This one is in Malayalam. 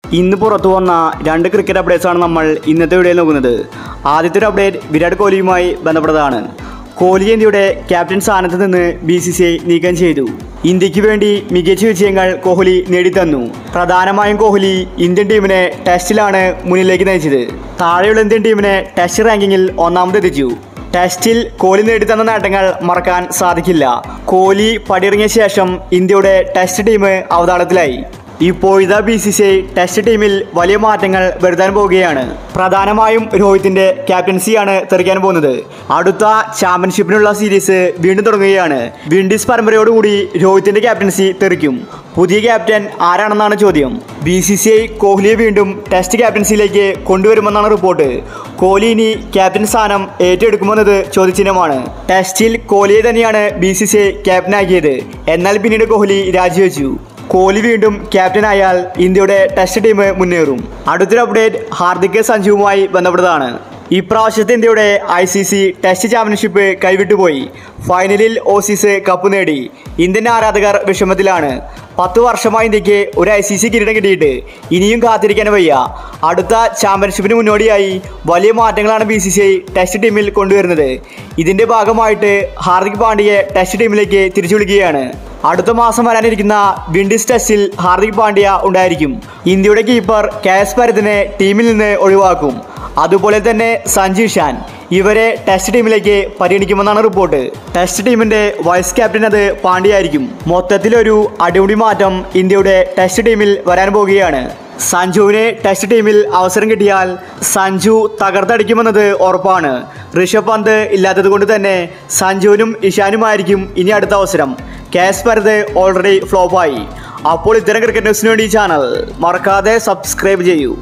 ഇന്ന് പുറത്തു വന്ന രണ്ട് ക്രിക്കറ്റ് അപ്ഡേറ്റ്സ് ആണ് നമ്മൾ ഇന്നത്തെ വീഡിയോയിൽ നോക്കുന്നത് ആദ്യത്തെ ഒരു അപ്ഡേറ്റ് വിരാട് കോഹ്ലിയുമായി ബന്ധപ്പെട്ടതാണ് കോഹ്ലി ഇന്ത്യയുടെ ക്യാപ്റ്റൻ സ്ഥാനത്ത് നിന്ന് ബി സി സി ഐ നീക്കം ചെയ്തു ഇന്ത്യക്ക് വേണ്ടി മികച്ച വിജയങ്ങൾ കോഹ്ലി നേടിത്തന്നു പ്രധാനമായും കോഹ്ലി ഇന്ത്യൻ ടീമിനെ ടെസ്റ്റിലാണ് മുന്നിലേക്ക് നയിച്ചത് താഴെയുള്ള ഇന്ത്യൻ ടീമിനെ ടെസ്റ്റ് റാങ്കിങ്ങിൽ ഒന്നാമതെത്തിച്ചു ടെസ്റ്റിൽ കോഹ്ലി നേടിത്തന്ന നേട്ടങ്ങൾ മറക്കാൻ സാധിക്കില്ല കോഹ്ലി പടിയിറങ്ങിയ ശേഷം ഇന്ത്യയുടെ ടെസ്റ്റ് ടീം അവതാളത്തിലായി ഇപ്പോഴത്തെ B C C I test ടീമിൽ വലിയ മാറ്റങ്ങൾ വരുത്താൻ പോവുകയാണ് പ്രധാനമായും രോഹിത്തിന്റെ ക്യാപ്റ്റൻസിയാണ് തെറിക്കാൻ പോകുന്നത് അടുത്ത ചാമ്പ്യൻഷിപ്പിനുള്ള സീരീസ് വീണ്ടും തുടങ്ങുകയാണ് വിൻഡീസ് പരമ്പരയോടുകൂടി രോഹിത്തിന്റെ ക്യാപ്റ്റൻസി തെറിക്കും പുതിയ ക്യാപ്റ്റൻ ആരാണെന്നാണ് ചോദ്യം ബി സി സി ഐ കോഹ്ലിയെ വീണ്ടും ടെസ്റ്റ് ക്യാപ്റ്റൻസിയിലേക്ക് കൊണ്ടുവരുമെന്നാണ് റിപ്പോർട്ട് കോഹ്ലി ഇനി ക്യാപ്റ്റൻ സ്ഥാനം ഏറ്റെടുക്കുമെന്നത് ചോദ്യചിഹ്നമാണ് ടെസ്റ്റിൽ കോഹ്ലിയെ തന്നെയാണ് ബി സി സി ഐ ക്യാപ്റ്റനാക്കിയത് എന്നാൽ പിന്നീട് കോഹ്ലി രാജിവെച്ചു കോഹ്ലി വീണ്ടും ക്യാപ്റ്റനായാൽ ഇന്ത്യയുടെ ടെസ്റ്റ് ടീം മുന്നേറും അടുത്തൊരു അപ്ഡേറ്റ് ഹാർദിക് സഞ്ജുവുമായി ബന്ധപ്പെട്ടതാണ് ഇപ്രാവശ്യത്തെ ഇന്ത്യയുടെ I C C test championship കൈവിട്ടുപോയി ഫൈനലിൽ ഓസീസ് കപ്പ് നേടി ഇന്ത്യൻ ആരാധകർ വിഷമത്തിലാണ് പത്ത് വർഷമായി ഇന്ത്യക്ക് ഒരു ഐ സി സി കിരീടം കിട്ടിയിട്ട് ഇനിയും കാത്തിരിക്കാൻ വയ്യ അടുത്ത ചാമ്പ്യൻഷിപ്പിന് മുന്നോടിയായി വലിയ മാറ്റങ്ങളാണ് B C C I test ടീമിൽ കൊണ്ടുവരുന്നത് ഇതിന്റെ ഭാഗമായിട്ട് ഹാർദിക് പാണ്ഡ്യയെ ടെസ്റ്റ് ടീമിലേക്ക് തിരിച്ചു വിളിക്കുകയാണ് അടുത്ത മാസം വരാനിരിക്കുന്ന വിൻഡീസ് ടെസ്റ്റിൽ ഹാർദിക് പാണ്ഡ്യ ഉണ്ടായിരിക്കും ഇന്ത്യയുടെ കീപ്പർ കെ എസ് ഭരതിനെ ടീമിൽ നിന്ന് ഒഴിവാക്കും അതുപോലെ തന്നെ സഞ്ജു ഷാൻ ഇവരെ ടെസ്റ്റ് ടീമിലേക്ക് പരിഗണിക്കുമെന്നാണ് റിപ്പോർട്ട് ടെസ്റ്റ് ടീമിന്റെ വൈസ് ക്യാപ്റ്റൻ അത് പാണ്ഡ്യയായിരിക്കും മൊത്തത്തിലൊരു അടിമുടി മാറ്റം ഇന്ത്യയുടെ ടെസ്റ്റ് ടീമിൽ വരാൻ പോകുകയാണ് സഞ്ജുവിന് ടെസ്റ്റ് ടീമിൽ അവസരം കിട്ടിയാൽ സഞ്ജു തകർത്തടിക്കുമെന്നത് ഉറപ്പാണ് ഋഷഭ് പന്ത് ഇല്ലാത്തത് കൊണ്ട് തന്നെ സഞ്ജുവിനും ഇഷാനുമായിരിക്കും ഇനി അടുത്ത അവസരം കാസ് ഭരത് ഓൾറെഡി ഫ്ലോപ്പായി അപ്പോൾ ഇത്തരം ക്രിക്കറ്റ് ന്യൂസിന് വേണ്ടി ഈ ചാനൽ മറക്കാതെ സബ്സ്ക്രൈബ് ചെയ്യൂ